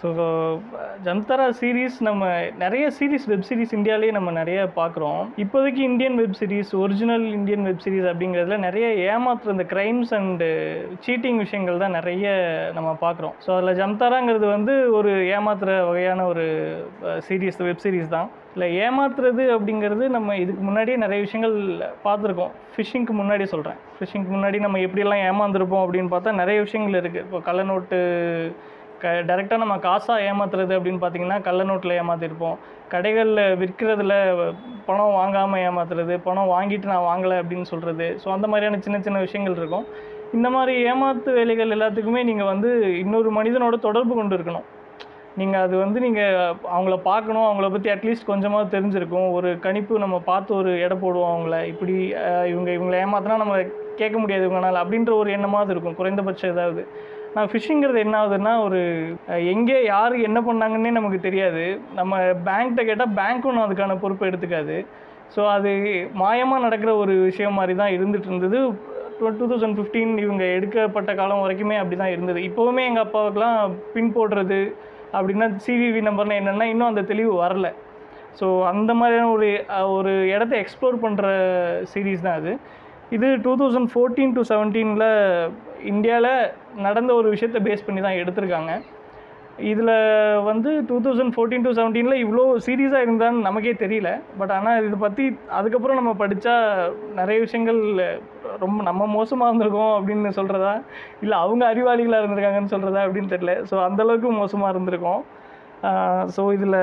so Jamtara series நம்ம நிறைய series web series இந்தியாவிலேயே நம்ம நிறைய பார்க்குறோம் இப்போதைக்கு Indian web series original Indian web series அப்படிங்கிறதுல நிறைய ஏமாத்துற இந்த க்ரைம்ஸ் அண்டு சீட்டிங் விஷயங்கள் தான் நிறைய நம்ம பார்க்குறோம் ஸோ அதில் ஜம்தாராங்கிறது வந்து ஒரு ஏமாத்துற வகையான ஒரு சீரீஸ் வெப் சீரிஸ் தான் இல்லை ஏமாத்துறது அப்படிங்கிறது நம்ம இதுக்கு முன்னாடியே நிறைய விஷயங்கள் பார்த்துருக்கோம் ஃபிஷிங்க்கு முன்னாடி சொல்கிறேன் ஃபிஷிங்க்கு முன்னாடி நம்ம எப்படியெல்லாம் ஏமாந்துருப்போம் அப்படின்னு பார்த்தா நிறைய விஷயங்கள் இருக்குது இப்போ கள்ள நோட்டு க டேரெக்டாக நம்ம காசாக ஏமாத்துறது அப்படின்னு பார்த்தீங்கன்னா கள்ள நோட்டில் ஏமாத்திருப்போம் கடைகளில் விற்கிறதுல பணம் வாங்காமல் ஏமாத்துறது பணம் வாங்கிட்டு நான் வாங்கலை அப்படின்னு சொல்கிறது ஸோ அந்த மாதிரியான சின்ன சின்ன விஷயங்கள் இருக்கும் இந்த மாதிரி ஏமாத்து வேலைகள் எல்லாத்துக்குமே நீங்கள் வந்து இன்னொரு மனிதனோட தொடர்பு கொண்டு இருக்கணும் நீங்கள் அது வந்து நீங்கள் அவங்கள பார்க்கணும் அவங்கள பற்றி அட்லீஸ்ட் கொஞ்சமாக தெரிஞ்சிருக்கும் ஒரு கணிப்பு நம்ம பார்த்து ஒரு எடை போடுவோம் அவங்கள இப்படி அஹ், இவங்க இவங்களை ஏமாத்தினா நம்ம கேட்க முடியாது இவங்களால அப்படின்ற ஒரு எண்ணமாவது இருக்கும் குறைந்தபட்சம் ஏதாவது நான் ஃபிஷிங்கிறது என்ன ஆகுதுன்னா ஒரு அஹ், எங்கே யார் என்ன பண்ணாங்கன்னே நமக்கு தெரியாது நம்ம பேங்க்கிட்ட கேட்டால் பேங்க்கும் அதுக்கான பொறுப்பை எடுத்துக்காது ஸோ அது மாயமாக நடக்கிற ஒரு விஷயம் மாதிரி தான் இருந்துட்டு இருந்தது டூ தௌசண்ட் ஃபிஃப்டீன் இவங்க எடுக்கப்பட்ட காலம் வரைக்குமே அப்படி தான் இருந்தது இப்போவுமே எங்கள் அப்பாவுக்குலாம் பின் போடுறது அப்படின்னா சிவிவி நம்பர்னா என்னென்னா இன்னும் அந்த தெளிவு வரல ஸோ அந்த மாதிரியான ஒரு அஹ், ஒரு இடத்த எக்ஸ்ப்ளோர் பண்ணுற சீரீஸ் தான் அது இது டூ தௌசண்ட் ஃபோர்டீன் டு செவன்டீனில் இந்தியாவில் நடந்த ஒரு விஷயத்தை பேஸ் பண்ணி தான் எடுத்திருக்காங்க இதில் வந்து டூ தௌசண்ட் ஃபோர்டீன் டு செவன்டீனில் இவ்வளோ சீரியஸாக இருந்தான்னு நமக்கே தெரியல பட் ஆனால் இதை பற்றி அதுக்கப்புறம் நம்ம படித்தா நிறைய விஷயங்கள் ரொம்ப நம்ம மோசமாக இருந்திருக்கோம் அப்படின்னு சொல்கிறதா இல்லை அவங்க அறிவாளிகளாக இருந்திருக்காங்கன்னு சொல்கிறதா அப்படின்னு தெரியல ஸோ அந்தளவுக்கு மோசமாக இருந்திருக்கோம் ஸோ இதில்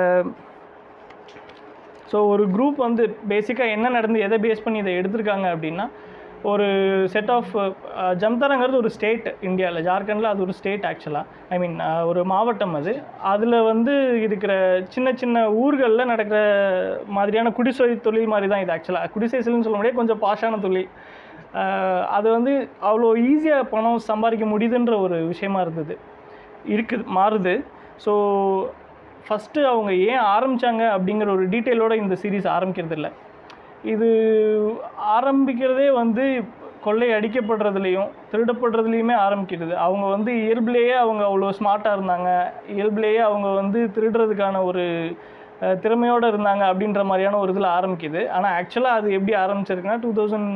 ஸோ ஒரு குரூப் வந்து பேசிக்காக என்ன நடந்து எதை பேஸ் பண்ணி இதை எடுத்திருக்காங்க அப்படின்னா ஒரு செட் ஆஃப் ஜம்தாராங்கிறது ஒரு ஸ்டேட் இந்தியாவில் ஜார்க்கண்டில் அது ஒரு ஸ்டேட் ஆக்சுவலாக ஐ மீன் ஒரு மாவட்டம் அது அதில் வந்து இருக்கிற சின்ன சின்ன ஊர்களில் நடக்கிற மாதிரியான குடிசை தொழில் மாதிரி தான் இது ஆக்சுவலாக குடிசை தொழில்னு சொல்ல முடியாது கொஞ்சம் பாஷான தொழில் ஆஹ் அது வந்து அவ்வளோ ஈஸியாக பணம் சம்பாதிக்க முடியுதுன்ற ஒரு விஷயமா இருந்தது இருக்குது மாறுது ஸோ ஃபஸ்ட்டு அவங்க ஏன் ஆரம்பித்தாங்க அப்படிங்கிற ஒரு டீட்டெயிலோட இந்த சீரீஸ் ஆரம்பிக்கிறது இல்லை இது ஆரம்பிக்கிறதே வந்து கொள்ளை அடிக்கப்படுறதுலையும் திருடப்படுறதுலையுமே ஆரம்பிக்கிறது அவங்க வந்து இயல்புலேயே அவங்க அவ்வளோ ஸ்மார்ட்டாக இருந்தாங்க இயல்புலேயே அவங்க வந்து திருடுறதுக்கான ஒரு அஹ், திறமையோட இருந்தாங்க அப்படின்ற மாதிரியான ஒரு இதில் ஆரம்பிக்குது ஆனால் ஆக்சுவலாக அது எப்படி ஆரம்பிச்சிருக்குன்னா டூ தௌசண்ட்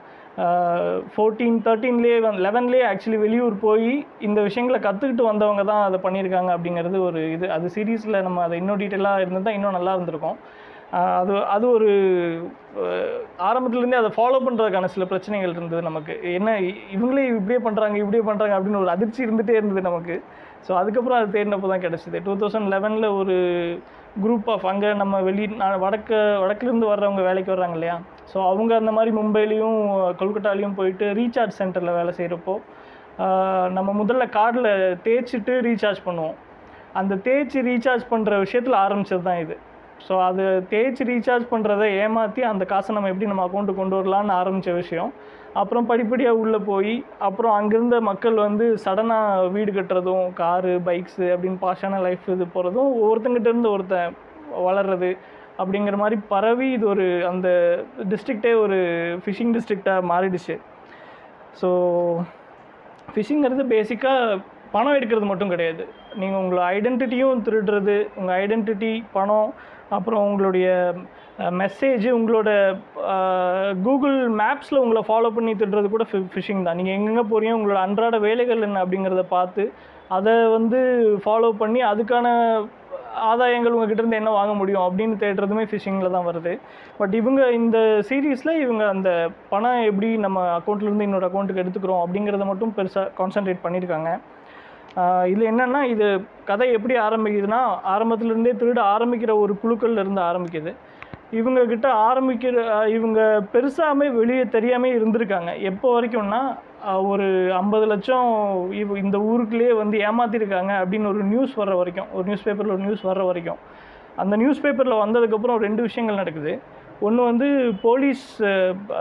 ஃபோர்டீன் தேர்ட்டீன்லேயே வந்து லெவன்லேயே ஆக்சுவலி வெளியூர் போய் இந்த விஷயங்களை கற்றுக்கிட்டு வந்தவங்க தான் அதை பண்ணியிருக்காங்க அப்படிங்கிறது ஒரு இது அது சீரீஸில் நம்ம அதை இன்னும் டீட்டெயிலாக இருந்தால் இன்னும் நல்லா இருந்திருக்கும் ஆஹ் அது அது ஒரு அஹ், ஆரம்பத்துலேருந்தே அதை ஃபாலோ பண்ணுறதுக்கான சில பிரச்சனைகள் இருந்தது நமக்கு என்ன இ- இவங்களே இப்படியே பண்ணுறாங்க இப்படியே பண்ணுறாங்க அப்படின்னு ஒரு அதிர்ச்சி இருந்துகிட்டே இருந்தது நமக்கு ஸோ அதுக்கப்புறம் அது தேடினப்போ தான் கிடச்சிது டூ தௌசண்ட் லெவனில் ஒரு குரூப் ஆஃப் அங்கே நம்ம வெளி நான் வடக்கு வடக்குலேருந்து வர்றவங்க வேலைக்கு வர்றாங்க இல்லையா ஸோ அவங்க அந்த மாதிரி மும்பையிலையும் கொல்கட்டாலையும் போயிட்டு ரீசார்ஜ் சென்டரில் வேலை செய்கிறப்போ நம்ம முதல்ல கார்டில் தேய்ச்சிட்டு ரீசார்ஜ் பண்ணுவோம் அந்த தேய்ச்சி ரீசார்ஜ் பண்ணுற விஷயத்தில் ஆரம்பிச்சது தான் இது ஸோ அது தேய்ச்சி ரீசார்ஜ் பண்ணுறத ஏமாற்றி அந்த காசை நம்ம எப்படி நம்ம அக்கௌண்ட்டுக்கு கொண்டு வரலான்னு ஆரம்பித்த விஷயம் அப்புறம் படிப்படியாக உள்ளே போய் அப்புறம் அங்கேருந்த மக்கள் வந்து சடனாக வீடு கட்டுறதும் காரு பைக்ஸு அப்படின்னு பாஷான லைஃப் இது போகிறதும் ஒவ்வொருத்தங்கிட்ட இருந்து ஒருத்தன் வளர்றது அப்படிங்கிற மாதிரி பரவி இது ஒரு அந்த டிஸ்ட்ரிக்டே ஒரு ஃபிஷிங் டிஸ்ட்ரிக்டாக மாறிடுச்சு ஸோ ஃபிஷிங்கிறது பேசிக்காக பணம் எடுக்கிறது மட்டும் கிடையாது நீங்கள் உங்களை ஐடென்டிட்டியும் திருடுறது உங்கள் ஐடென்டிட்டி பணம் அப்புறம் உங்களுடைய மெசேஜ் உங்களோட கூகுள் மேப்ஸில் உங்களை ஃபாலோ பண்ணி திருடுறது கூட ஃபிஷிங் தான் நீங்கள் எங்கெங்கே போகிறீங்க உங்களோட அன்றாட வேலைகள் என்ன அப்படிங்கிறத பார்த்து அதை வந்து ஃபாலோ பண்ணி அதுக்கான ஆதாயங்கள் உங்ககிட்ட இருந்து என்ன வாங்க முடியும் அப்படின்னு தேடுறதுமே ஃபிஷிங்கில் தான் வருது பட் இவங்க இந்த சீரீஸில் இவங்க அந்த பணம் எப்படி நம்ம அக்கௌண்ட்லேருந்து இன்னொரு அக்கௌண்ட்டுக்கு எடுத்துக்கிறோம் அப்படிங்கிறத மட்டும் பெருசாக கான்சென்ட்ரேட் பண்ணியிருக்காங்க இதில் என்னென்னா இது கதை எப்படி ஆரம்பிக்குதுன்னா ஆரம்பத்துலேருந்தே திருட ஆரம்பிக்கிற ஒரு குழுக்கள்ல இருந்து ஆரம்பிக்குது இவங்க கிட்ட ஆரம்பிக்கிற ஆஹ் இவங்க பெருசாமே வெளியே தெரியாமே இருந்திருக்காங்க எப்போ வரைக்கும்னா ஆஹ் ஒரு ஐம்பது லட்சம் இவ இந்த ஊருக்குள்ளேயே வந்து ஏமாத்திருக்காங்க அப்படின்னு ஒரு நியூஸ் வர்ற வரைக்கும் ஒரு நியூஸ் பேப்பரில் ஒரு நியூஸ் வர்ற வரைக்கும் அந்த நியூஸ் பேப்பரில் வந்ததுக்கப்புறம் ரெண்டு விஷயங்கள் நடக்குது ஒன்று வந்து போலீஸ்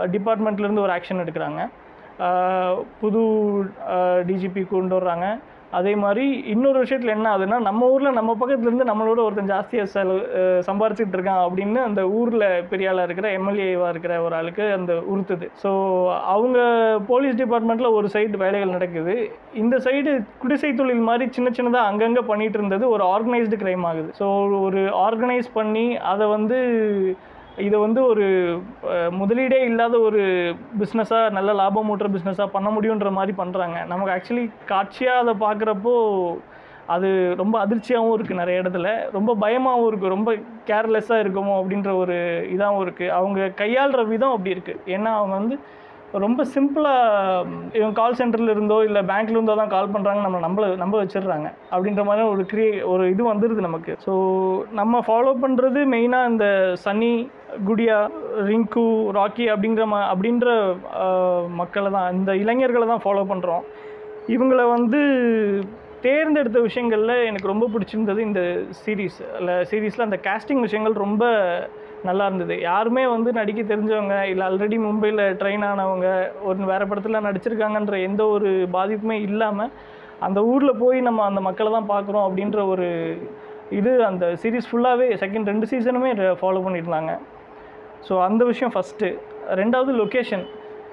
டிபார்ட்மெண்ட்லேருந்து ஒரு ஆக்ஷன் எடுக்கிறாங்க ஆஹ் புது டிஜிபி கொண்டு வர்றாங்க அதே மாதிரி இன்னொரு விஷயத்தில் என்ன ஆகுதுன்னா நம்ம ஊரில் நம்ம பக்கத்துல இருந்து நம்மளோட ஒருத்தன் ஜாஸ்தியாக செலவு அஹ் சம்பாரிச்சிட்டு இருக்கான் அப்படின்னு அந்த ஊரில் பெரிய ஆளாக இருக்கிற எம்எல்ஏவாக இருக்கிற ஒரு ஆளுக்கு அந்த உறுத்துது ஸோ அவங்க போலீஸ் டிபார்ட்மெண்ட்டில் ஒரு சைடு வேலைகள் நடக்குது இந்த சைடு குடிசை தொழில் மாதிரி சின்ன சின்னதாக அங்கங்கே பண்ணிட்டு இருந்தது ஒரு ஆர்கனைஸ்டு கிரைம் ஆகுது ஸோ ஒரு ஆர்கனைஸ் பண்ணி அதை வந்து இதை வந்து ஒரு அஹ், முதலீடே இல்லாத ஒரு பிஸ்னஸாக நல்ல லாபம் ஊட்டுற பிஸ்னஸாக பண்ண முடியுன்ற மாதிரி பண்ணுறாங்க நமக்கு ஆக்சுவலி காட்சியாக அதை பார்க்குறப்போ அது ரொம்ப அதிர்ச்சியாகவும் இருக்குது நிறைய இடத்துல ரொம்ப பயமாகவும் இருக்குது ரொம்ப கேர்லெஸ்ஸாக இருக்குமோ அப்படின்ற ஒரு இதாகவும் இருக்குது அவங்க கையாளுற விதம் அப்படி இருக்குது ஏன்னா அவங்க வந்து ரொம்ப சிம்பிளாக இவங்க கால் சென்டரில் இருந்தோ இல்லை பேங்க்ல இருந்தோ தான் கால் பண்ணுறாங்க நம்ம நம்ப நம்ப வச்சிடுறாங்க அப்படின்ற மாதிரி ஒரு கிரியே ஒரு இது வந்துடுது நமக்கு ஸோ நம்ம ஃபாலோ பண்ணுறது மெயினாக இந்த சன்னி குடியா ரிங்கு ராக்கி அப்படிங்கிற ம அப்படின்ற ஆஹ், மக்களை தான் இந்த இளைஞர்களை தான் ஃபாலோ பண்ணுறோம் இவங்களை வந்து தேர்ந்தெடுத்த விஷயங்களில் எனக்கு ரொம்ப பிடிச்சிருந்தது இந்த சீரீஸ் இல்லை சீரீஸில் அந்த casting விஷயங்கள் ரொம்ப நல்லா இருந்தது யாருமே வந்து நடிக்க தெரிஞ்சவங்க இல்லை ஆல்ரெடி மும்பையில் ட்ரெயின் ஆனவங்க ஒரு வேறு படத்தில் நடிச்சிருக்காங்கன்ற எந்த ஒரு பாதிப்புமே இல்லாமல் அந்த ஊரில் போய் நம்ம அந்த மக்களை தான் பார்க்குறோம் அப்படின்ற ஒரு இது அந்த சீரீஸ் ஃபுல்லாகவே செகண்ட் ரெண்டு சீசனுமே ஃபாலோ பண்ணியிருந்தாங்க ஸோ அந்த விஷயம் ஃபஸ்ட்டு ரெண்டாவது லொக்கேஷன்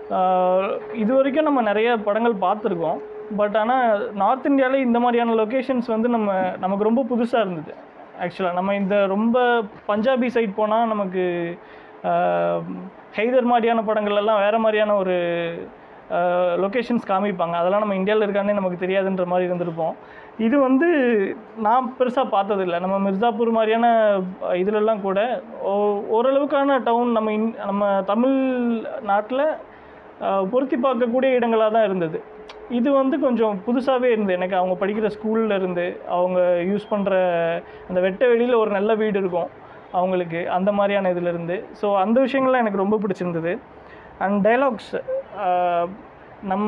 இது வரைக்கும் நம்ம நிறைய படங்கள் பார்த்துருக்கோம் பட் ஆனால் நார்த் இந்தியாவிலே இந்த மாதிரியான லொக்கேஷன்ஸ் வந்து நம்ம நமக்கு ரொம்ப புதுசாக இருந்தது ஆக்சுவலாக நம்ம இந்த ரொம்ப பஞ்சாபி சைட் போனால் நமக்கு ஆஹ், ஹைதர் மாதிரியான படங்கள் எல்லாம் வேறு மாதிரியான ஒரு லொக்கேஷன்ஸ் காமிப்பாங்க அதெல்லாம் நம்ம இந்தியாவில் இருக்கானே நமக்கு தெரியாதுன்ற மாதிரி இருந்திருப்போம் இது வந்து நான் பெருசாக பார்த்ததில்ல நம்ம மிர்சாப்பூர் மாதிரியான அஹ், இதுலெல்லாம் கூட ஓ- ஓரளவுக்கான டவுன் நம்ம இன் நம்ம தமிழ் நாட்டில் பொருத்தி பார்க்கக்கூடிய இடங்களாக தான் இருந்தது இது வந்து கொஞ்சம் புதுசாகவே இருந்தது எனக்கு அவங்க படிக்கிற ஸ்கூல்ல இருந்து அவங்க யூஸ் பண்ணுற அந்த வெட்ட வெளியில் ஒரு நல்ல வீடு இருக்கும் அவங்களுக்கு அந்த மாதிரியான இதுலேருந்து ஸோ அந்த விஷயங்கள்லாம் எனக்கு ரொம்ப பிடிச்சிருந்தது அண்ட் டைலாக்ஸ் நம்ம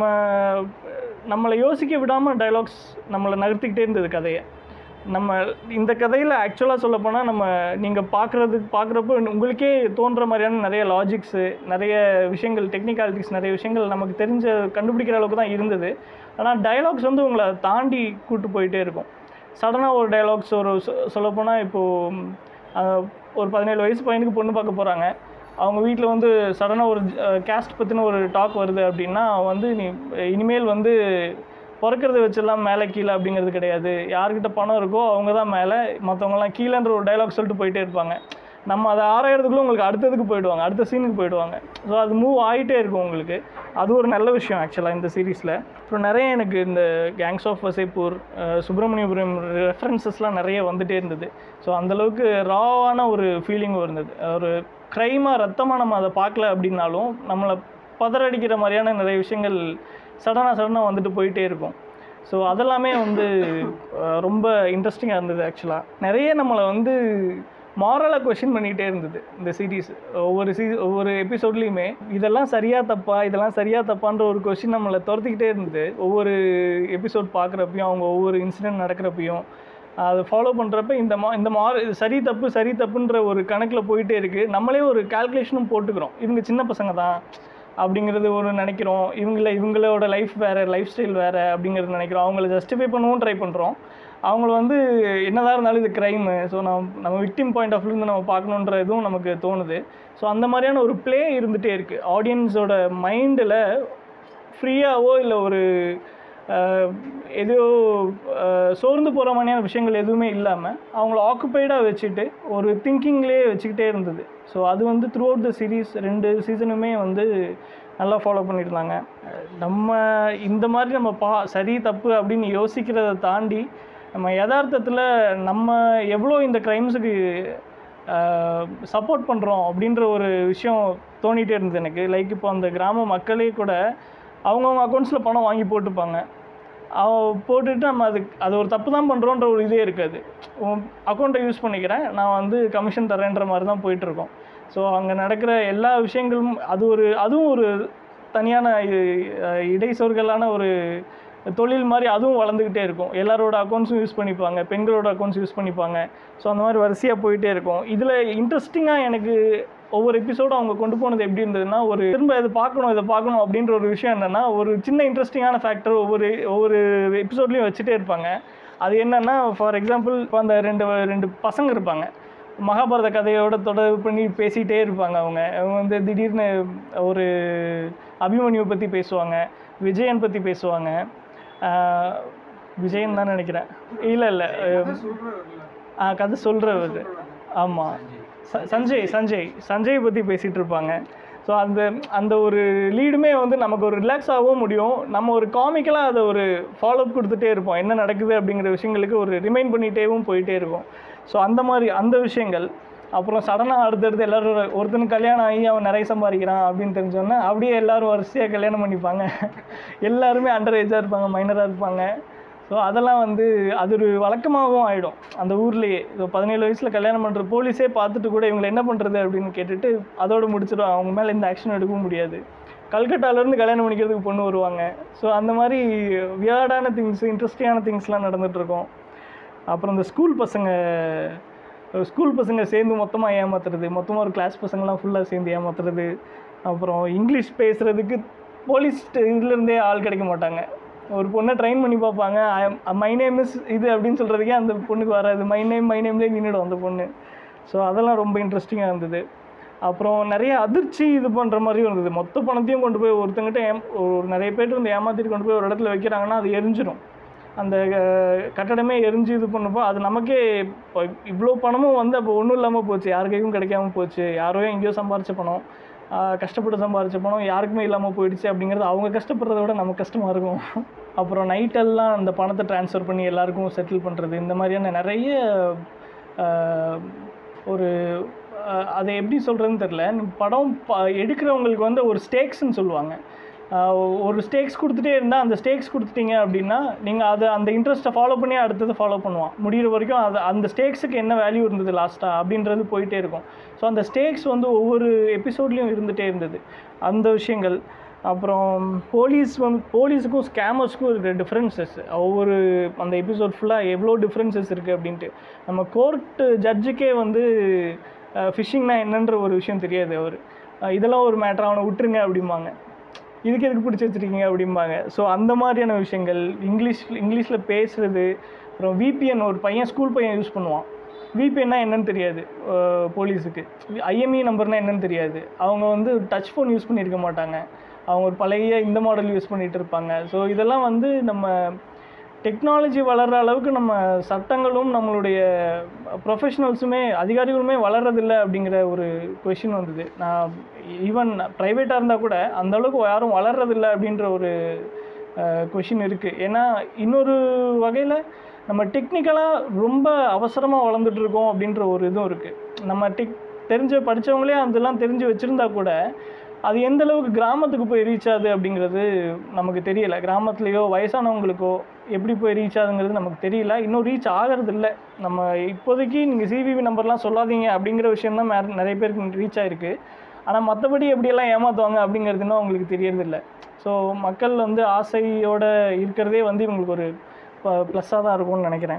நம்மளை யோசிக்க விடாமல் டைலாக்ஸ் நம்மளை நகர்த்திக்கிட்டே இருந்தது கதையை நம்ம இந்த கதையில் ஆக்சுவலாக சொல்லப்போனால் நம்ம நீங்கள் பார்க்குறது பார்க்குறப்போ உங்களுக்கே தோன்ற மாதிரியான நிறைய லாஜிக்ஸு நிறைய விஷயங்கள் டெக்னிக்காலிட்டிஸ் நிறைய விஷயங்கள் நமக்கு தெரிஞ்ச கண்டுபிடிக்கிற அளவுக்கு தான் இருந்தது ஆனால் டயலாக்ஸ் வந்து உங்களை தாண்டி கூட்டு போயிட்டே இருக்கும் சடனாக ஒரு டயலாக்ஸ் ஒரு சொ- சொல்லப்போனால் இப்போது அஹ், ஒரு பதினேழு வயசு பையனுக்கு பொண்ணு பார்க்க போகிறாங்க அவங்க வீட்டில் வந்து சடனாக ஒரு கேஸ்ட் பற்றின ஒரு டாக் வருது அப்படின்னா அவன் வந்து நீ இனிமேல் வந்து பிறக்கிறத வச்செல்லாம் மேலே கீழே அப்படிங்கிறது கிடையாது யார்கிட்ட பணம் இருக்கோ அவங்க தான் மேலே மற்றவங்கலாம் கீழேன்ற ஒரு டைலாக் சொல்லிட்டு போயிட்டே இருப்பாங்க நம்ம அதை ஆராயறதுக்குள்ள உங்களுக்கு அடுத்ததுக்கு போயிடுவாங்க அடுத்த சீனுக்கு போயிடுவாங்க ஸோ அது மூவ் ஆகிட்டே இருக்கும் உங்களுக்கு அது ஒரு நல்ல விஷயம் ஆக்சுவலாக இந்த சீரீஸில் அப்புறம் நிறைய எனக்கு இந்த கேங்ஸ் ஆஃப் வசைப்பூர் அஹ், சுப்பிரமணியபுரம் ரெஃபரன்சஸ்லாம் நிறைய வந்துட்டே இருந்தது ஸோ அந்தளவுக்கு ராவான ஒரு ஃபீலிங்கும் இருந்தது ஒரு க்ரைமாக ரத்தமாக நம்ம அதை பார்க்கல அப்படின்னாலும் நம்மளை பதறடிக்கிற மாதிரியான நிறைய விஷயங்கள் சடனாக சடனாக வந்துட்டு போயிட்டே இருக்கும் ஸோ அதெல்லாமே வந்து அஹ், ரொம்ப இன்ட்ரெஸ்டிங்காக இருந்தது ஆக்சுவலாக நிறைய நம்மளை வந்து மாரலாக கொஷின் பண்ணிகிட்டே இருந்தது இந்த சீரீஸ் ஒவ்வொரு சீ ஒவ்வொரு எபிசோட்லேயுமே இதெல்லாம் சரியா தப்பா இதெல்லாம் சரியா தப்பான்ற ஒரு கொஷின் நம்மளை துரத்திக்கிட்டே இருந்தது ஒவ்வொரு எபிசோட் பார்க்குறப்பையும் அவங்க ஒவ்வொரு இன்சிடென்ட் நடக்கிறப்பையும் அதை ஃபாலோ பண்ணுறப்ப இந்த மா இந்த மா இது சரி தப்பு சரி தப்புன்ற ஒரு கணக்கில் போயிட்டே இருக்குது நம்மளே ஒரு கால்குலேஷனும் போட்டுக்கிறோம் இவங்க சின்ன பசங்க தான் அப்படிங்கிறது ஒரு நினைக்கிறோம் இவங்கள இவங்களோட லைஃப் வேறு லைஃப் ஸ்டைல் வேறு அப்படிங்கிறது நினைக்கிறோம் அவங்கள ஜஸ்டிஃபை பண்ணவும் ட்ரை பண்ணுறோம் அவங்கள வந்து என்னதான் இருந்தாலும் இது க்ரைமு ஸோ நம்ம நம்ம விக்டிம் பாயிண்ட் ஆஃப் வியூலேருந்து நம்ம பார்க்கணுன்ற இதுவும் நமக்கு தோணுது ஸோ அந்த மாதிரியான ஒரு ப்ளே இருந்துகிட்டே இருக்குது ஆடியன்ஸோட மைண்டில் ஃப்ரீயாவோ இல்லை ஒரு ஆஹ், ஏதோ ஆஹ், சோர்ந்து போகிற மாதிரியான விஷயங்கள் எதுவுமே இல்லாமல் அவங்கள ஆக்குப்பைடாக வச்சுட்டு ஒரு திங்கிங்லேயே வச்சுக்கிட்டே இருந்தது ஸோ அது வந்து த்ரூ அவுட் த சீரீஸ் ரெண்டு சீசனுமே வந்து நல்லா ஃபாலோ பண்ணியிருந்தாங்க அஹ், நம்ம இந்த மாதிரி நம்ம பா சரி தப்பு அப்படின்னு யோசிக்கிறத தாண்டி நம்ம யதார்த்தத்தில் நம்ம எவ்வளோ இந்த க்ரைம்ஸுக்கு சப்போர்ட் பண்ணுறோம் அப்படின்ற ஒரு விஷயம் தோணிகிட்டே இருந்தது எனக்கு லைக் இப்போ அந்த கிராம மக்களே கூட அவங்கவுங்க அக்கௌண்ட்ஸில் பணம் வாங்கி போட்டுப்பாங்க அவ போட்டுட்டு நம்ம அது அது ஒரு தப்பு தான் பண்ணுறோன்ற ஒரு இதே இருக்காது உன் அக்கௌண்ட்டை யூஸ் பண்ணிக்கிறேன் நான் வந்து கமிஷன் தரேன்ற மாதிரி தான் போயிட்டுருக்கோம் ஸோ அங்கே நடக்கிற எல்லா விஷயங்களும் அது ஒரு அதுவும் ஒரு தனியான இ- அஹ் இடைச்சொற்களான ஒரு தொழில் மாதிரி அதுவும் வளர்ந்துக்கிட்டே இருக்கும் எல்லாரோட அக்கௌண்ட்ஸும் யூஸ் பண்ணிப்பாங்க பெண்களோட அக்கௌண்ட்ஸ் யூஸ் பண்ணிப்பாங்க ஸோ அந்த மாதிரி வரிசையாக போயிட்டே இருக்கும் இதில் இன்ட்ரெஸ்டிங்காக எனக்கு ஒவ்வொரு எபிசோடும் அவங்க கொண்டு போனது எப்படி இருந்ததுன்னா ஒரு திரும்ப இதை பார்க்கணும் இதை பார்க்கணும் அப்படின்ற ஒரு விஷயம் என்னென்னா ஒரு சின்ன இன்ட்ரெஸ்டிங்கான ஃபேக்டர் ஒவ்வொரு ஒவ்வொரு எபிசோட்லேயும் வச்சுட்டே இருப்பாங்க அது என்னென்னா ஃபார் எக்ஸாம்பிள் இப்போ அந்த ரெண்டு ரெண்டு பசங்க இருப்பாங்க மகாபாரத கதையோட தொடர்பு பண்ணி பேசிகிட்டே இருப்பாங்க அவங்க அவங்க வந்து திடீர்னு ஒரு அபிமன்யுவை பற்றி பேசுவாங்க விஜயன் பற்றி பேசுவாங்க ஆஹ் விஜயன் தான் நினைக்கிறேன் இல்லை இல்லை ஆ கதை சொல்கிறவர் ஆமாம் ச- சஞ்சய் சஞ்சய் சஞ்சய் பற்றி பேசிகிட்டு இருப்பாங்க ஸோ அந்த அந்த ஒரு லீடுமே வந்து நமக்கு ஒரு ரிலாக்ஸ் ஆகவும் முடியும் நம்ம ஒரு காமிக்கலாக அதை ஒரு ஃபாலோஅப் கொடுத்துட்டே இருப்போம் என்ன நடக்குது அப்படிங்கிற விஷயங்களுக்கு ஒரு ரிமைண்ட் பண்ணிகிட்டேவும் போயிட்டே இருக்கும் ஸோ அந்த மாதிரி அந்த விஷயங்கள் அப்புறம் சடனாக அடுத்தடுத்து எல்லோரும் ஒருத்தனுக்கு கல்யாணம் ஆகி அவன் நிறைய சம்பாதிக்கிறான் அப்படின்னு தெரிஞ்சோன்னே அப்படியே எல்லாரும் வரிசையாக கல்யாணம் பண்ணிப்பாங்க எல்லாருமே அண்டர் ஏஜாக இருப்பாங்க மைனராக இருப்பாங்க ஸோ அதெல்லாம் வந்து அது ஒரு வழக்கமாகவும் ஆகிடும் அந்த ஊர்லேயே இப்போ பதினேழு வயசில் கல்யாணம் பண்ணுற போலீஸே பார்த்துட்டு கூட இவங்களை என்ன பண்ணுறது அப்படின்னு கேட்டுட்டு அதோடு முடிச்சிடும் அவங்க மேலே எந்த ஆக்ஷன் எடுக்கவும் முடியாது கல்கட்டாலேருந்து கல்யாணம் பண்ணிக்கிறதுக்கு பொண்ணு வருவாங்க ஸோ அந்த மாதிரி வியர்டான திங்ஸ் இன்ட்ரெஸ்டிங்கான திங்ஸ்லாம் நடந்துகிட்ருக்கோம் அப்புறம் இந்த ஸ்கூல் பசங்க ஸ்கூல் பசங்க சேர்ந்து மொத்தமாக ஏமாத்துறது மொத்தமாக ஒரு கிளாஸ் பசங்களாம் ஃபுல்லாக சேர்ந்து ஏமாத்துறது அப்புறம் இங்கிலீஷ் பேசுகிறதுக்கு போலீஸ் இதுலேருந்தே ஆள் கிடைக்க மாட்டாங்க ஒரு பொண்ணை ட்ரெயின் பண்ணி பார்ப்பாங்க மை நேம் இஸ் இது அப்படின்னு சொல்கிறதுக்கே அந்த பொண்ணுக்கு வராது மை நேம் மை நேம்லேயே நின்றுடும் அந்த பொண்ணு ஸோ அதெல்லாம் ரொம்ப இன்ட்ரெஸ்டிங்காக இருந்தது அப்புறம் நிறைய அதிர்ச்சி இது பண்ணுற மாதிரியும் இருந்தது மொத்த பணத்தையும் கொண்டு போய் ஒருத்தங்கிட்ட ஏம் ஒரு நிறைய பேர் வந்து ஏமாற்றிட்டு கொண்டு போய் ஒரு இடத்துல வைக்கிறாங்கன்னா அது எரிஞ்சிடும் அந்த அஹ், கட்டடமே எரிஞ்சு இது பண்ணப்போ அது நமக்கே இப்போ இவ்வளோ பணமும் வந்து அப்போ ஒன்றும் இல்லாமல் போச்சு யார் கைக்கும் கிடைக்காம போச்சு யாரோ எங்கேயோ சம்பாரிச்ச பணம் ஆஹ், கஷ்டப்பட்டு சம்பாரிச்ச பணம் யாருக்குமே இல்லாமல் போயிடுச்சு அப்படிங்கிறது அவங்க கஷ்டப்படுறத விட நமக்கு கஷ்டமாக இருக்கும் அப்புறம் நைட்டெல்லாம் அந்த பணத்தை ட்ரான்ஸ்ஃபர் பண்ணி எல்லாருக்கும் செட்டில் பண்ணுறது இந்த மாதிரியான நிறைய ஆஹ், ஒரு ஆஹ், அதை எப்படி சொல்கிறதுன்னு தெரில படம் ப எடுக்கிறவங்களுக்கு வந்து ஒரு ஸ்டேக்ஸ்ன்னு சொல்லுவாங்க ஆஹ், ஒரு ஸ்டேக்ஸ் கொடுத்துட்டே இருந்தால் அந்த ஸ்டேக்ஸ் கொடுத்துட்டீங்க அப்படின்னா நீங்கள் அதை அந்த இன்ட்ரெஸ்ட்டை ஃபாலோ பண்ணி அடுத்தது ஃபாலோ பண்ணுவான் முடிகிற வரைக்கும் அது அந்த ஸ்டேக்ஸுக்கு என்ன வேல்யூ இருந்தது லாஸ்ட்டாக அப்படின்றது போயிட்டே இருக்கும் ஸோ அந்த ஸ்டேக்ஸ் வந்து ஒவ்வொரு எபிசோட்லேயும் இருந்துகிட்டே இருந்தது அந்த விஷயங்கள் அப்புறம் போலீஸ் வந்து போலீஸுக்கும் ஸ்கேமர்ஸ்க்கும் இருக்கிற டிஃப்ரென்சஸ் ஒவ்வொரு அந்த எபிசோட் ஃபுல்லாக எவ்வளோ டிஃப்ரென்சஸ் இருக்குது அப்படின்ட்டு நம்ம கோர்ட்டு ஜட்ஜுக்கே வந்து ஃபிஷிங்னா என்னன்ற ஒரு விஷயம் தெரியாது அவர் இதெல்லாம் ஒரு மேட்ரு அவனை விட்டுருங்க அப்படிம்பாங்க இதுக்கு எதுக்கு பிடிச்சி வச்சுருக்கீங்க அப்படிம்பாங்க ஸோ அந்த மாதிரியான விஷயங்கள் இங்கிலீஷ் இங்கிலீஷில் பேசுகிறது அப்புறம் விபிஎன் ஒரு பையன் ஸ்கூல் பையன் யூஸ் பண்ணுவான் விபிஎன்னா என்னன்னு தெரியாது அஹ் போலீஸுக்கு ஐஎம்இ நம்பர்னால் என்னன்னு தெரியாது அவங்க வந்து டச் ஃபோன் யூஸ் பண்ணியிருக்க மாட்டாங்க அவங்க ஒரு பழைய இந்த மாடல் யூஸ் பண்ணிகிட்டு இருப்பாங்க ஸோ இதெல்லாம் வந்து நம்ம டெக்னாலஜி வளர்கிற அளவுக்கு நம்ம சட்டங்களும் நம்மளுடைய ப்ரொஃபஷனல்ஸுமே அதிகாரிகளுமே வளர்றதில்ல அப்படிங்கிற ஒரு கொஷின் வந்தது நான் ஈவன் ப்ரைவேட்டாக இருந்தால் கூட அந்த அளவுக்கு யாரும் வளர்றதில்ல அப்படின்ற ஒரு கொஷின் இருக்குது ஏன்னா இன்னொரு வகையில் நம்ம டெக்னிக்கலாக ரொம்ப அவசரமாக வளர்ந்துட்டு இருக்கோம் அப்படின்ற ஒரு இதுவும் இருக்குது நம்ம டெக் தெரிஞ்ச படித்தவங்களே அதெல்லாம் தெரிஞ்சு வச்சுருந்தா கூட அது எந்த அளவுக்கு கிராமத்துக்கு போய் ரீச் ஆகுது அப்படிங்கிறது நமக்கு தெரியல கிராமத்துலேயோ வயசானவங்களுக்கோ எப்படி போய் ரீச் ஆகுதுங்கிறது நமக்கு தெரியல இன்னும் ரீச் ஆகிறது இல்லை நம்ம இப்போதைக்கு நீங்கள் சிவிவி நம்பர்லாம் சொல்லாதீங்க அப்படிங்கிற விஷயம் தான் மே- நிறைய பேருக்கு ரீச் ஆயிருக்கு ஆனால் மற்றபடி எப்படியெல்லாம் ஏமாற்றுவாங்க அப்படிங்கிறது இன்னும் அவங்களுக்கு தெரியறதில்ல ஸோ மக்கள் வந்து ஆசையோடு இருக்கிறதே வந்து இவங்களுக்கு ஒரு ப்ளஸ்ஸாக தான் இருக்கும்னு நினைக்கிறேன்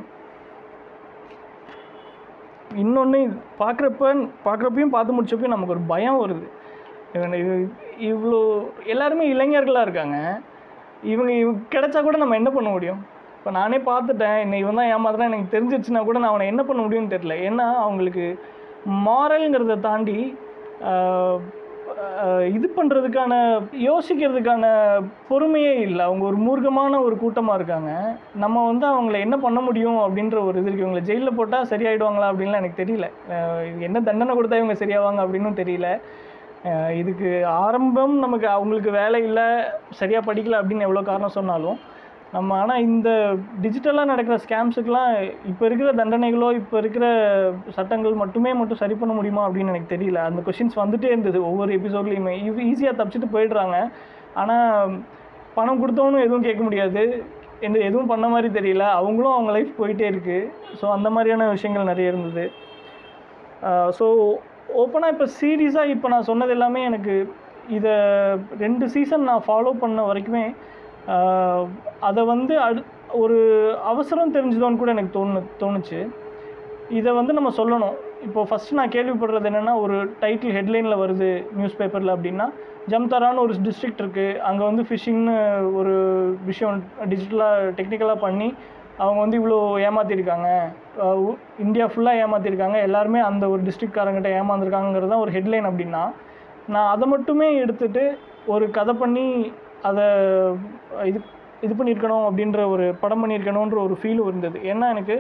இன்னொன்று பார்க்குறப்ப பார்க்குறப்பையும் பார்த்து முடிச்சப்பையும் நமக்கு ஒரு பயம் வருது இவங்க இது இவ்வளோ எல்லாருமே இளைஞர்களாக இருக்காங்க இவங்க இவங்க கிடைச்சா கூட நம்ம என்ன பண்ண முடியும் இப்போ நானே பார்த்துட்டேன் என்னை இவன் தான் ஏமாத்துறான் எனக்கு தெரிஞ்சிச்சுன்னா கூட நான் அவனை என்ன பண்ண முடியும்னு தெரியல ஏன்னா அவங்களுக்கு மாரல்ங்கிறத தாண்டி ஆஹ், ஆஹ், இது பண்ணுறதுக்கான யோசிக்கிறதுக்கான பொறுமையே இல்லை அவங்க ஒரு மூர்க்கமான ஒரு கூட்டமாக இருக்காங்க நம்ம வந்து அவங்கள என்ன பண்ண முடியும் அப்படின்ற ஒரு இது இருக்குது இவங்களை ஜெயிலில் போட்டால் சரியாயிடுவாங்களா அப்படின்லாம் எனக்கு தெரியல ஆஹ், இது என்ன தண்டனை கொடுத்தா இவங்க சரியாவாங்க அப்படின்னும் தெரியல ஆஹ், இதுக்கு ஆரம்பம் நமக்கு அவங்களுக்கு வேலை இல்லை சரியாக படிக்கல அப்படின்னு எவ்வளோ காரணம் சொன்னாலும் நம்ம ஆனால் இந்த டிஜிட்டலாக நடக்கிற ஸ்கேம்ஸுக்கெலாம் இப்போ இருக்கிற தண்டனைகளோ இப்போ இருக்கிற சட்டங்கள் மட்டுமே மட்டும் சரி பண்ண முடியுமா அப்படின்னு எனக்கு தெரியல அந்த கொஷின்ஸ் வந்துட்டே இருந்தது ஒவ்வொரு எபிசோட்லேயுமே ஈஸியாக தப்பிச்சுட்டு போயிடுறாங்க ஆனால் பணம் கொடுத்தவனும் எதுவும் கேட்க முடியாது எந்த எதுவும் பண்ண மாதிரி தெரியல அவங்களும் அவங்க லைஃப் போயிட்டே இருக்குது ஸோ அந்த மாதிரியான விஷயங்கள் நிறைய இருந்தது ஸோ ஓப்பனாக இப்போ சீரியஸாக இப்போ நான் சொன்னது எல்லாமே எனக்கு இதை ரெண்டு சீசன் நான் ஃபாலோ பண்ண வரைக்குமே ஆஹ், அதை வந்து அடு ஒரு அவசரம் தெரிஞ்சுதோன்னு கூட எனக்கு தோணு தோணுச்சு இதை வந்து நம்ம சொல்லணும் இப்போ ஃபஸ்ட்டு நான் கேள்விப்படுறது என்னென்னா ஒரு டைட்டில் ஹெட்லைனில் வருது நியூஸ் பேப்பரில் அப்படின்னா ஜம்தாரான்னு ஒரு டிஸ்ட்ரிக்ட் இருக்குது அங்கே வந்து ஃபிஷிங்னு ஒரு விஷயம் டிஜிட்டலாக டெக்னிக்கலாக பண்ணி அவங்க வந்து இவ்வளோ ஏமாற்றிருக்காங்க இந்தியா ஃபுல்லாக ஏமாற்றிருக்காங்க எல்லாருமே அந்த ஒரு டிஸ்ட்ரிக்ட்காரங்கிட்ட ஏமாந்துருக்காங்கிறது தான் ஒரு ஹெட்லைன் அப்படின்னா நான் அதை மட்டுமே எடுத்துட்டு ஒரு கதை பண்ணி அதை இது இது பண்ணியிருக்கணும் அப்படின்ற ஒரு படம் பண்ணியிருக்கணுன்ற ஒரு ஃபீல் இருந்தது ஏன்னா எனக்கு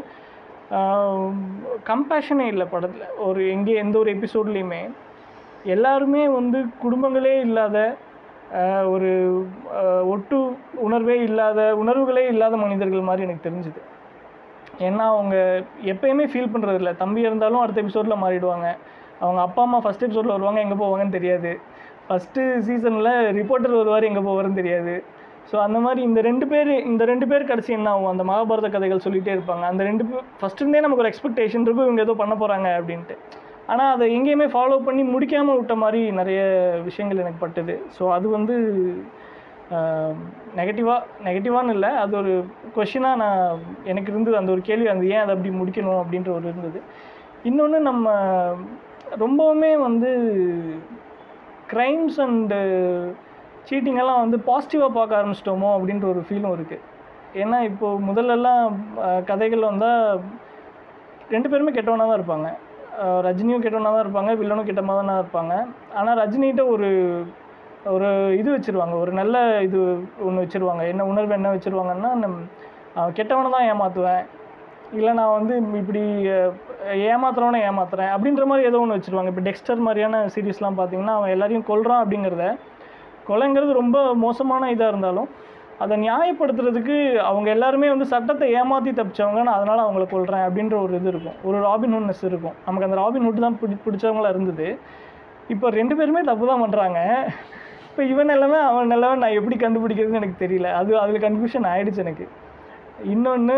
கம்பேஷனே இல்லை படத்தில் ஒரு எங்கே எந்த ஒரு எபிசோட்லேயுமே எல்லாருமே வந்து குடும்பங்களே இல்லாத ஆஹ், ஒரு ஆஹ், ஒட்டு உணர்வே இல்லாத உணர்வுகளே இல்லாத மனிதர்கள் மாதிரி எனக்கு தெரிஞ்சுது ஏன்னா அவங்க எப்பயுமே ஃபீல் பண்ணுறது இல்லை தம்பி இருந்தாலும் அடுத்த எபிசோடில் மாறிடுவாங்க அவங்க அப்பா அம்மா ஃபஸ்ட் எபிசோடில் வருவாங்க எங்கே போவாங்கன்னு தெரியாது ஃபஸ்ட்டு சீசனில் ரிப்போர்ட்டர் வருவார் எங்கே போவாருன்னு தெரியாது ஸோ அந்த மாதிரி இந்த ரெண்டு பேர் இந்த ரெண்டு பேர் கடைசி என்ன ஆகும் அந்த மகாபாரத கதைகள் சொல்லிகிட்டே இருப்பாங்க அந்த ரெண்டு பேர் ஃபஸ்ட்டுருந்தே நமக்கு ஒரு எக்ஸ்பெக்டேஷன் இருக்கும் இவங்க ஏதோ பண்ண போகிறாங்க அப்படின்ட்டு ஆனால் அதை எங்கேயுமே ஃபாலோ பண்ணி முடிக்காமல் விட்ட மாதிரி நிறைய விஷயங்கள் எனக்கு பட்டுது ஸோ அது வந்து நெகட்டிவாக நெகட்டிவான்னு இல்லை அது ஒரு கொஷினாக நான் எனக்கு இருந்தது அந்த ஒரு கேள்வி அந்த ஏன் அதை அப்படி முடிக்கணும் அப்படின்ற ஒரு இருந்தது இன்னொன்று நம்ம ரொம்பவுமே வந்து க்ரைம்ஸ் அண்டு சீட்டிங்கெல்லாம் வந்து பாசிட்டிவாக பார்க்க ஆரம்பிச்சிட்டோமோ அப்படின்ற ஒரு ஃபீலும் இருக்குது ஏன்னா இப்போது முதல்லலாம் அஹ், கதைகள் வந்தால் ரெண்டு பேருமே கெட்டவனாக தான் இருப்பாங்க அஹ், ரஜினியும் கெட்டவனாக தான் இருப்பாங்க வில்லனும் கெட்டமாக தான் இருப்பாங்க ஆனால் ரஜினிகிட்ட ஒரு ஒரு இது வச்சுருவாங்க ஒரு நல்ல இது ஒன்று வச்சுருவாங்க என்ன உணர்வு என்ன வச்சுருவாங்கன்னா நம் அவன் கெட்டவனை தான் ஏமாற்றுவேன் இல்லை நான் வந்து இப்படி அஹ், ஏமாத்துறவனை ஏமாத்துறேன் அப்படின்ற மாதிரி ஏதோ ஒன்று வச்சுருவாங்க இப்போ டெக்ஸ்டர் மாதிரியான சீரீஸ்லாம் பார்த்தீங்கன்னா அவன் எல்லாரையும் கொல்றான் அப்படிங்கிறத கொலைங்கிறது ரொம்ப மோசமான இதாக இருந்தாலும் அதை நியாயப்படுத்துறதுக்கு அவங்க எல்லாருமே வந்து சட்டத்தை ஏமாற்றி தப்பிச்சவங்க நான் அதனால் அவங்கள கொல்றேன் அப்படின்ற ஒரு இது இருக்கும் ஒரு ராபின் ஹுட்னஸ் இருக்கும் நமக்கு அந்த ராபின் ஹுட் தான் பிடி பிடிச்சவங்களா இருந்தது இப்போ ரெண்டு பேருமே தப்பு தான் பண்ணுறாங்க இப்போ இவன் நிலமை அவன் நிலமை நான் எப்படி கண்டுபிடிக்கிறதுன்னு எனக்கு தெரியல அது அதில் கன்ஃபியூஷன் ஆயிடுச்சு எனக்கு இன்னொன்று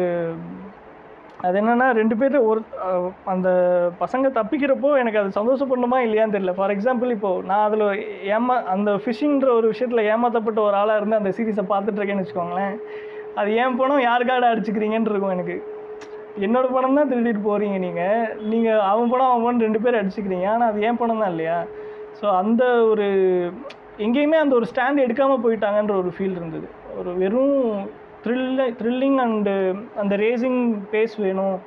அது என்னென்னா ரெண்டு பேர் ஒரு அஹ், அந்த பசங்க தப்பிக்கிறப்போ எனக்கு அது சந்தோஷப்படணுமா இல்லையான்னு தெரியல ஃபார் எக்ஸாம்பிள் இப்போது நான் அதில் ஏமா அந்த ஃபிஷிங்கிற ஒரு விஷயத்தில் ஏமாற்றப்பட்ட ஒரு ஆளாக இருந்து அந்த சீரீஸை பார்த்துட்டு இருக்கேன்னு வச்சுக்கோங்களேன் அது ஏன் பணம் யாருக்காக அடிச்சுக்கிறீங்கன்னு இருக்கும் எனக்கு என்னோட பணம் தான் திருடிட்டு போகிறீங்க நீங்கள் நீங்கள் அவன் பணம் அவன் பணம் ரெண்டு பேர் அடிச்சுக்கிறீங்க ஆனால் அது ஏன் பணம் தான் இல்லையா ஸோ அந்த ஒரு எங்கேயுமே அந்த ஒரு ஸ்டாண்ட் எடுக்காமல் போயிட்டாங்கன்ற ஒரு ஃபீல் இருந்தது ஒரு வெறும் த்ரில்ல த்ரில்லிங் அண்டு அந்த ரேசிங் பேஸ் வேணும்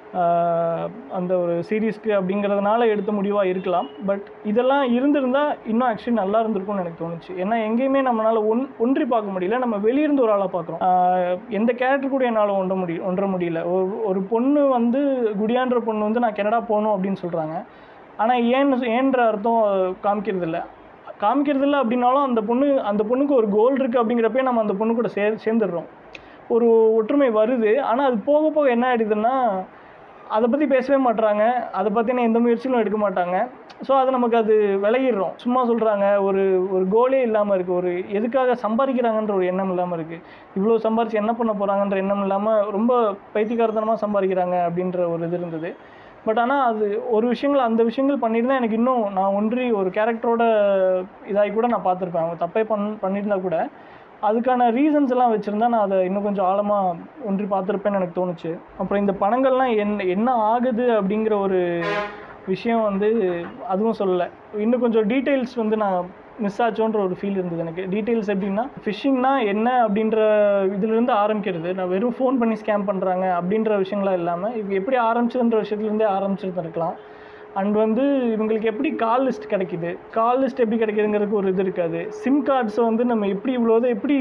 ஆஹ் அந்த ஒரு சீரீஸ்க்கு அப்படிங்கிறதுனால எடுத்த முடிவாக இருக்கலாம் பட் இதெல்லாம் இருந்திருந்தால் இன்னும் ஆக்சுவலி நல்லா இருந்திருக்கும்னு எனக்கு தோணுச்சு ஏன்னா எங்கேயுமே நம்மளால் ஒன் ஒன்றி பார்க்க முடியல நம்ம வெளியிருந்து ஒரு ஆளாக பார்க்குறோம் எந்த கேரக்டர் கூட என்னால் ஒன்ற முடியும் ஒன்ற முடியல ஒரு ஒரு பொண்ணு வந்து குடியான்ற பொண்ணு வந்து நான் கனடா போகணும் அப்படின்னு சொல்கிறாங்க ஆனால் ஏன் ஏன்ற அர்த்தம் காமிக்கிறது இல்லை காமிக்கிறது இல்லை அப்படின்னாலும் அந்த பொண்ணு அந்த பொண்ணுக்கு ஒரு கோல் இருக்குது அப்படிங்கிறப்பே நம்ம அந்த பொண்ணு கூட சே சேர்ந்துடுறோம் ஒரு ஒற்றுமை வருது ஆனால் அது போக போக என்ன ஆயிடுதுன்னா அதை பற்றி பேசவே மாட்றாங்க அதை பற்றின எந்த முயற்சிகளும் எடுக்க மாட்டாங்க ஸோ அது நமக்கு அது விலகிடுறோம் சும்மா சொல்கிறாங்க ஒரு ஒரு கோலே இல்லாமல் இருக்குது ஒரு எதுக்காக சம்பாதிக்கிறாங்கன்ற ஒரு எண்ணம் இல்லாமல் இருக்குது இவ்வளோ சம்பாரிச்சு என்ன பண்ண போகிறாங்கன்ற எண்ணம் இல்லாமல் ரொம்ப பைத்தியக்காரத்தனமாக சம்பாதிக்கிறாங்க அப்படின்ற ஒரு இது இருந்தது பட் ஆனால் அது ஒரு விஷயங்கள் அந்த விஷயங்கள் பண்ணியிருந்தா எனக்கு இன்னும் நான் ஒன்றி ஒரு கேரக்டரோட இதாகி கூட நான் பார்த்துருப்பேன் அவங்க தப்பே பண் பண்ணியிருந்தா கூட அதுக்கான ரீசன்ஸ் எல்லாம் வச்சுருந்தா நான் அதை இன்னும் கொஞ்சம் ஆழமாக ஒன்றி பார்த்துருப்பேன்னு எனக்கு தோணுச்சு அப்புறம் இந்த படங்கள்லாம் என்ன என்ன ஆகுது அப்படிங்கிற ஒரு விஷயம் வந்து அதுவும் சொல்லலை இன்னும் கொஞ்சம் டீட்டெயில்ஸ் வந்து நான் மிஸ் ஆச்சோன்ற ஒரு ஃபீல் இருந்தது எனக்கு டீட்டெயில்ஸ் எப்படின்னா ஃபிஷிங்னா என்ன அப்படின்ற இதுலேருந்து ஆரம்பிக்கிறது நான் வெறும் ஃபோன் பண்ணி ஸ்கேம் பண்ணுறாங்க அப்படின்ற விஷயங்களாம் இல்லாமல் இது எப்படி ஆரம்பிச்சதுன்ற விஷயத்துலேருந்தே ஆரம்பிச்சிருந்துருக்கலாம் அண்ட் வந்து இவங்களுக்கு எப்படி கால் லிஸ்ட் கிடைக்குது கால் லிஸ்ட் எப்படி கிடைக்குதுங்கிறதுக்கு ஒரு இது இருக்காது சிம் கார்ட்ஸை வந்து நம்ம எப்படி இவ்வளோ இதை எப்படி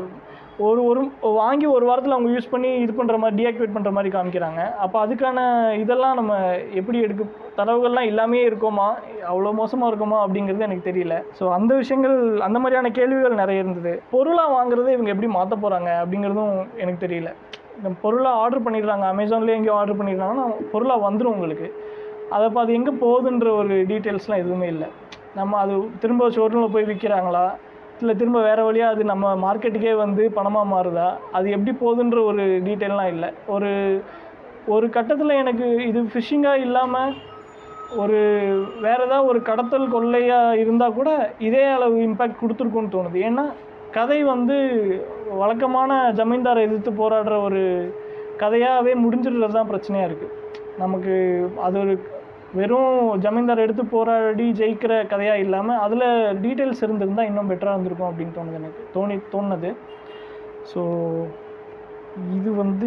ஒரு ஒரு வாங்கி ஒரு வாரத்தில் அவங்க யூஸ் பண்ணி இது பண்ணுற மாதிரி டீஆக்டிவேட் பண்ணுற மாதிரி காமிக்கிறாங்க அப்போ அதுக்கான இதெல்லாம் நம்ம எப்படி எடுக்க தரவுகள்லாம் இல்லாமே இருக்கோமா அவ்வளோ மோசமாக இருக்குமா அப்படிங்கிறது எனக்கு தெரியல ஸோ அந்த விஷயங்கள் அந்த மாதிரியான கேள்விகள் நிறைய இருந்தது பொருளாக வாங்குறதை இவங்க எப்படி மாற்ற போகிறாங்க அப்படிங்கிறதும் எனக்கு தெரியல இந்த பொருளாக ஆர்டர் பண்ணிடுறாங்க அமேசான்லேயே எங்கேயோ ஆர்டர் பண்ணிடுறாங்கன்னா பொருளாக வந்துடும் உங்களுக்கு அதை அப்போ அது எங்கே போகுதுன்ற ஒரு டீட்டெயில்ஸ்லாம் எதுவுமே இல்லை நம்ம அது திரும்ப ஷோரூமில் போய் விற்கிறாங்களா இல்லை திரும்ப வேறு வழியாக அது நம்ம மார்க்கெட்டுக்கே வந்து பணமாக மாறுதா அது எப்படி போகுதுன்ற ஒரு டீட்டெயிலாம் இல்லை ஒரு ஒரு கட்டத்தில் எனக்கு இது ஃபிஷிங்காக இல்லாமல் ஒரு வேறு ஏதாவது ஒரு கடத்தல் கொள்ளையாக இருந்தால் கூட இதே அளவு இம்பேக்ட் கொடுத்துருக்குன்னு தோணுது ஏன்னா கதை வந்து வழக்கமான ஜமீன்தாரை எதிர்த்து போராடுற ஒரு கதையாகவே முடிஞ்சிடுறது தான் பிரச்சனையாக இருக்குது நமக்கு அது ஒரு வெறும் ஜமீன்தார் எடுத்து போராடி ஜெயிக்கிற கதையாக இல்லாமல் அதில் டீட்டெயில்ஸ் இருந்திருந்தால் இன்னும் பெட்டராக இருந்திருக்கும் அப்படின்னு தோணுது எனக்கு தோணி தோணுது ஸோ இது வந்து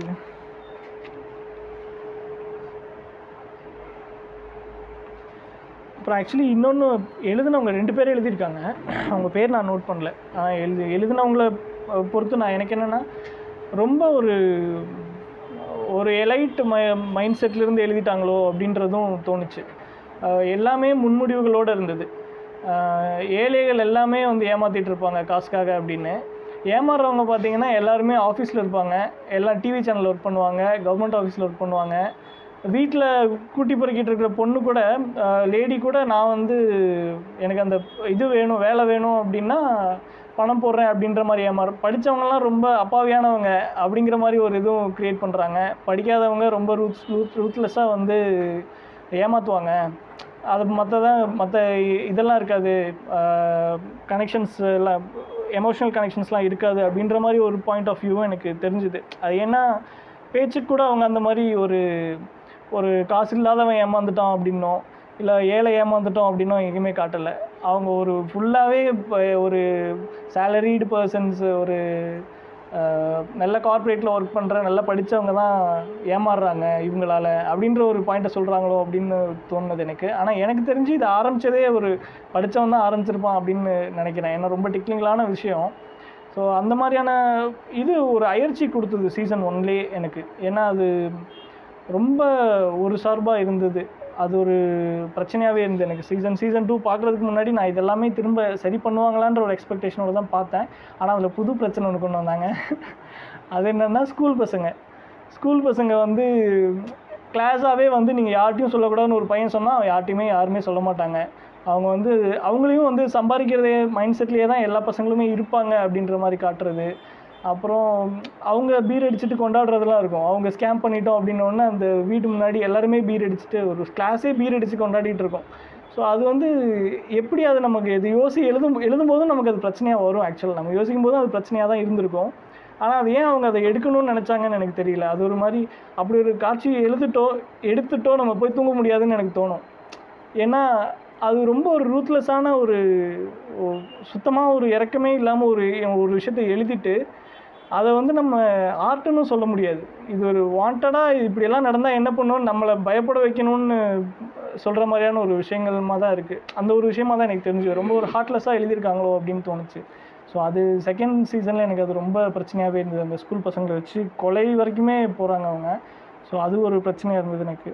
அப்புறம் ஆக்சுவலி இன்னொன்று எழுதினவங்க ரெண்டு பேரும் எழுதியிருக்காங்க அவங்க பேர் நான் நோட் பண்ணல ஆனால் எழுதி எழுதினவங்கள அஹ், பொறுத்து நான் எனக்கு என்னென்னா ரொம்ப ஒரு ஒரு எலைட் மை மைண்ட் செட்லேருந்து எழுதிட்டாங்களோ அப்படின்றதும் தோணுச்சு அஹ், எல்லாமே முன்முடிவுகளோடு இருந்தது அஹ், ஏழைகள் எல்லாமே வந்து ஏமாத்திட்டு இருப்பாங்க காசுக்காக அப்படின்னு ஏமாறுறவங்க பார்த்தீங்கன்னா எல்லாருமே ஆஃபீஸில் இருப்பாங்க எல்லாம் டிவி சேனலில் ஒர்க் பண்ணுவாங்க கவர்மெண்ட் ஆஃபீஸில் ஒர்க் பண்ணுவாங்க வீட்டில் கூட்டி பொறுக்கிட்டு இருக்கிற பொண்ணு கூட லேடி கூட நான் வந்து எனக்கு அந்த இது வேணும் வேலை வேணும் அப்படின்னா பணம் போடுறேன் அப்படின்ற மாதிரி ஏமாறு படித்தவங்கலாம் ரொம்ப அப்பாவியானவங்க அப்படிங்கிற மாதிரி ஒரு இதுவும் க்ரியேட் பண்ணுறாங்க படிக்காதவங்க ரொம்ப ரூத்ஸ் ரூத் ரூத்லெஸ்ஸாக வந்து ஏமாற்றுவாங்க அது மற்றதான் மற்ற இதெல்லாம் இருக்காது கனெக்ஷன்ஸ் எல்லாம் எமோஷனல் கனெக்ஷன்ஸ்லாம் இருக்காது அப்படின்ற மாதிரி ஒரு பாயிண்ட் ஆஃப் வியூவும் எனக்கு தெரிஞ்சுது அது ஏன்னா பேச்சுக்கு கூட அவங்க அந்த மாதிரி ஒரு ஒரு காசு இல்லாதவன் ஏமாந்துட்டான் அப்படின்னோ இல்லை ஏழை ஏமாந்துட்டோம் அப்படின்னும் எங்கேயுமே காட்டலை அவங்க ஒரு ஃபுல்லாகவே இப்போ ஒரு சேலரிடு பர்சன்ஸ் ஒரு அஹ், நல்ல கார்ப்பரேட்டில் ஒர்க் பண்ணுற நல்லா படித்தவங்க தான் ஏமாறுறாங்க இவங்களால அப்படின்ற ஒரு பாயிண்ட்டை சொல்கிறாங்களோ அப்படின்னு தோணுது எனக்கு ஆனால் எனக்கு தெரிஞ்சு இது ஆரம்பித்ததே ஒரு படித்தவன் தான் ஆரம்பிச்சிருப்பான் அப்படின்னு நினைக்கிறேன் ஏன்னா ரொம்ப டிக்லிங்கலான விஷயம் ஸோ அந்த மாதிரியான இது ஒரு அயற்சி கொடுத்தது சீசன் ஒன்லேயே எனக்கு ஏன்னா அது ரொம்ப ஒரு சார்பாக இருந்தது அது ஒரு பிரச்சனையாகவே இருந்தது எனக்கு சீசன் சீசன் டூ பார்க்குறதுக்கு முன்னாடி நான் இதெல்லாமே திரும்ப சரி பண்ணுவாங்களான்ற ஒரு எக்ஸ்பெக்டேஷனோட தான் பார்த்தேன் ஆனால் அதில் புது பிரச்சனை ஒன்று கொண்டு வந்தாங்க அது என்னென்னா ஸ்கூல் பசங்க ஸ்கூல் பசங்க வந்து கிளாஸாகவே வந்து நீங்கள் யார்ட்டையும் சொல்லக்கூடாதுன்னு ஒரு பையன் சொன்னால் அவன் யார்ட்டையுமே யாருமே சொல்ல மாட்டாங்க அவங்க வந்து அவங்களையும் வந்து சம்பாதிக்கிறதே மைண்ட் செட்லேயே தான் எல்லா பசங்களுமே இருப்பாங்க அப்படின்ற மாதிரி காட்டுறது அப்புறம் அவங்க பீர் அடிச்சுட்டு கொண்டாடுறதெல்லாம் இருக்கும் அவங்க ஸ்கேம் பண்ணிட்டோம் அப்படின்னோடனே அந்த வீட்டு முன்னாடி எல்லாருமே பீர் அடிச்சுட்டு ஒரு கிளாஸே பீர் அடித்து கொண்டாடிட்டு இருக்கோம் ஸோ அது வந்து எப்படி அது நமக்கு இது யோசி எழுதும் எழுதும்போதும் நமக்கு அது பிரச்சனையாக வரும் ஆக்சுவலாக நம்ம யோசிக்கும் போதும் அது பிரச்சனையாக தான் இருந்திருக்கும் ஆனால் அது ஏன் அவங்க அதை எடுக்கணும்னு நினச்சாங்கன்னு எனக்கு தெரியல அது ஒரு மாதிரி அப்படி ஒரு காட்சி எழுதிட்டோ எடுத்துட்டோ நம்ம போய் தூங்க முடியாதுன்னு எனக்கு தோணும் ஏன்னா அது ரொம்ப ஒரு ரூத்லெஸ்ஸான ஒரு சுத்தமாக ஒரு இறக்கமே இல்லாமல் ஒரு ஒரு விஷயத்தை எழுதிட்டு அதை வந்து நம்ம ஆர்ட்டுன்னு சொல்ல முடியாது இது ஒரு வாண்டடாக இப்படியெல்லாம் நடந்தால் என்ன பண்ணுவோம் நம்மளை பயப்பட வைக்கணும்னு சொல்கிற மாதிரியான ஒரு விஷயங்கள்மா தான் இருக்குது அந்த ஒரு விஷயமா தான் எனக்கு தெரிஞ்சு ரொம்ப ஒரு ஹார்ட்லெஸ்ஸாக எழுதியிருக்காங்களோ அப்படின்னு தோணுச்சு ஸோ அது செகண்ட் சீசனில் எனக்கு அது ரொம்ப பிரச்சனையாகவே இருந்தது அந்த ஸ்கூல் பசங்களை வச்சு கொலை வரைக்குமே போகிறாங்க அவங்க ஸோ அது ஒரு பிரச்சனையாக இருந்தது எனக்கு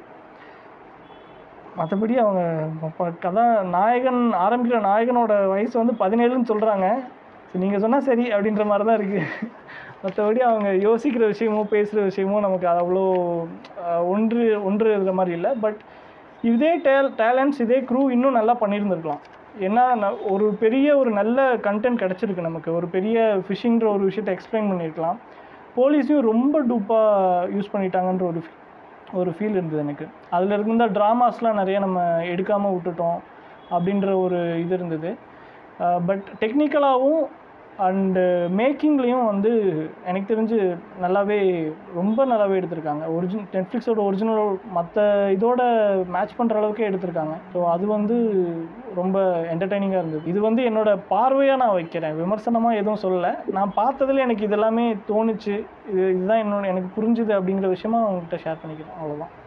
மற்றபடி அவங்க இப்போ கதை நாயகன் ஆரம்பிக்கிற நாயகனோட வயசு வந்து பதினேழுன்னு சொல்கிறாங்க ஸோ நீங்கள் சொன்னால் சரி அப்படின்ற மாதிரி தான் இருக்குது மற்றபடி அவங்க யோசிக்கிற விஷயமோ பேசுகிற விஷயமோ நமக்கு அது அவ்வளோ அஹ், ஒன்று ஒன்று இருக்கிற மாதிரி இல்லை பட் இதே டேல் டேலண்ட்ஸ் இதே க்ரூ இன்னும் நல்லா பண்ணியிருந்திருக்கலாம் ஏன்னா ந- ஒரு பெரிய ஒரு நல்ல கண்டென்ட் கிடச்சிருக்கு நமக்கு ஒரு பெரிய ஃபிஷிங்கிற ஒரு விஷயத்தை எக்ஸ்பிளைன் பண்ணியிருக்கலாம் போலீஸையும் ரொம்ப டூப்பாக யூஸ் பண்ணிட்டாங்கன்ற ஒரு feel- ஒரு ஃபீல் இருந்தது எனக்கு அதில் இருந்த ட்ராமாஸ்லாம் நிறைய நம்ம எடுக்காமல் விட்டுட்டோம் அப்படின்ற ஒரு இது இருந்தது பட் டெக்னிக்கலாகவும் அண்டு மேக்கிங்லேயும் வந்து எனக்கு தெரிஞ்சு நல்லாவே ரொம்ப நல்லாவே எடுத்திருக்காங்க ஒரிஜின் நெட்ஃப்ளிக்ஸோட ஒரிஜினல் மற்ற இதோட மேட்ச் பண்ணுற அளவுக்கே எடுத்திருக்காங்க ஸோ அது வந்து ரொம்ப என்டர்டெய்னிங்காக இருந்தது இது வந்து என்னோட பார்வையாக நான் வைக்கிறேன் விமர்சனமாக எதுவும் சொல்லலை நான் பார்த்ததுல எனக்கு இதெல்லாமே தோணுச்சு இது இதுதான் என்னோட எனக்கு புரிஞ்சுது அப்படிங்கிற விஷயமா உங்கள்கிட்ட ஷேர் பண்ணிக்கிறேன் அவ்வளோதான்